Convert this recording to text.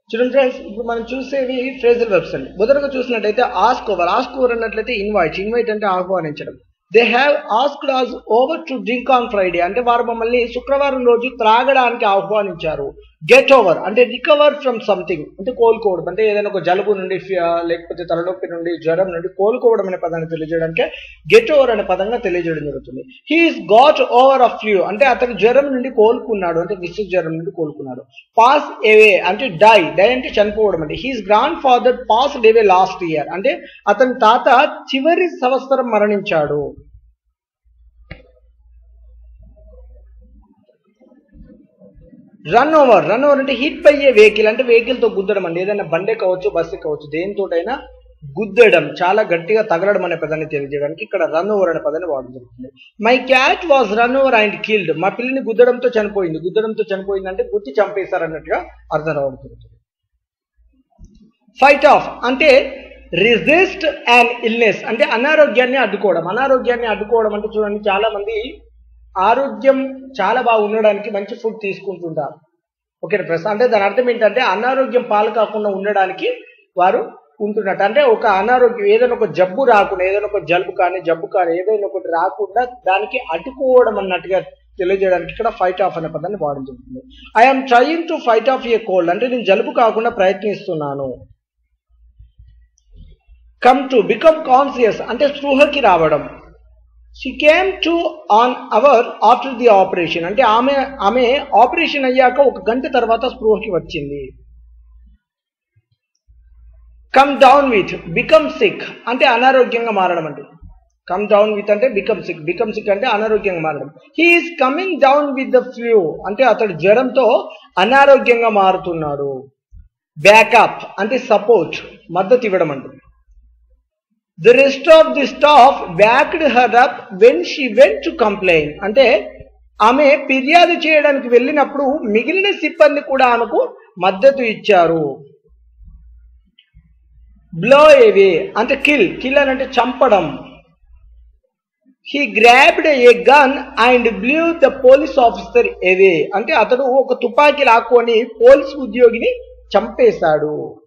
చూడండి ఫ్రెండ్స్ ఇప్పుడు మనం చూసేవి ఫ్రేజల్ వెబ్స్ అండి మొదటగా చూసినట్టయితే ఆస్క్ ఓవర్ ఆస్క్ ఓవర్ అన్నట్లయితే ఇన్వైట్ ఇన్వైట్ అంటే ఆహ్వానించడం they have asked us over to drink on Friday అంటే వారు మమ్మల్ని శుక్రవారం రోజు త్రాగడానికి ఆహ్వానించారు గెట్ ఓవర్ అంటే రికవర్ ఫ్రమ్ సంథింగ్ అంటే కోలుకోవడం అంటే ఏదైనా ఒక జలుబు నుండి ఫి- లేకపోతే తలనొప్పి నుండి జ్వరం నుండి కోలుకోవడం అనే పదాన్ని తెలియజేయడానికి గెట్ ఓవర్ అనే పదంగా తెలియజేయడం జరుగుతుంది he's got over of flu అంటే అతను జ్వరం నుండి కోలుకున్నాడు అంటే విశ్వ జ్వరం నుండి కోలుకున్నాడు పాస్ అవే అంటే డై డై అంటే చనిపోవడం అంటే his grandfather pass away last year అంటే అతని తాత చివరి సంవత్సరం మరణించాడు రన్ ఓవర్ రన్ ఓవర్ అంటే హిట్ బై ఏ వెహికల్ అంటే వెహికల్ తో గుద్దడం అండి ఏదైనా బండే కావచ్చు బస్సు కావచ్చు దేనితోటైనా గుద్దడం చాలా గట్టిగా తగలడం అనే పదాన్ని తెలియజేయడానికి ఇక్కడ రన్ ఓవర్ అనే పదాన్ని వాడడం జరుగుతుంది my cat was run over and killed మా పిల్లిని గుద్దడంతో చనిపోయింది గుద్దడంతో చనిపోయింది అంటే గుద్ది చంపేశారు అన్నట్టుగా అర్థం రావడం జరుగుతుంది ఫైట్ ఆఫ్ అంటే రిజిస్ట్ అండ్ ఇల్నెస్ అంటే అనారోగ్యాన్ని అడ్డుకోవడం అనారోగ్యాన్ని అడ్డుకోవడం అంటే చూడండి చాలా మంది ఆరోగ్యం చాలా బాగా ఉండడానికి మంచి ఫుడ్ తీసుకుంటుంటారు ఓకే ప్రశ్న అంటే దాని అర్థం ఏంటంటే అనారోగ్యం పాలు కాకుండా ఉండడానికి వారు ఉంటున్నట్టు అంటే ఒక అనారోగ్యం ఏదైనా ఒక జబ్బు రాకుండా ఏదైనా ఒక జలుబు కానీ జబ్బు కానీ ఏదైనా ఒకటి రాకుండా దానికి అడ్డుకోవడం అన్నట్టుగా తెలియజేయడానికి ఇక్కడ ఫైట్ ఆఫ్ అనే పదాన్ని వాడడం జరుగుతుంది I'm trying to fight off a cold అంటే నేను జలుబు కాకుండా ప్రయత్నిస్తున్నాను కమ్ టు బికమ్ కాన్సియస్ అంటే స్పృహకి రావడం she came to an hour after the operation అంటే ఆమె ఆమె ఆపరేషన్ అయ్యాక ఒక గంట తర్వాత స్పృహకి వచ్చింది come down with become sick అంటే అనారోగ్యంగా మారడం అంటే కమ్ డౌన్ విత్ అంటే బికమ్ సిక్ బికమ్ సిక్ అంటే అనారోగ్యంగా మారడం he's coming down with the flu అంటే అతడు జ్వరంతో అనారోగ్యంగా మారుతున్నాడు బ్యాకప్ అంటే సపోర్ట్ మద్దతు ఇవ్వడం అంటే the rest of the staff backed her up when she went to complain అంటే ఆమె ఫిర్యాదు చేయడానికి వెళ్ళినప్పుడు మిగిలిన సిబ్బంది కూడా ఆమెకు మద్దతు ఇచ్చారు బ్లో ఏవే అంటే కిల్ కిల్ అని అంటే చంపడం he grabbed a gun and blew the police officer away అంటే అతడు ఒక తుపాకీ లాక్కొని పోలీస్ ఉద్యోగిని చంపేశాడు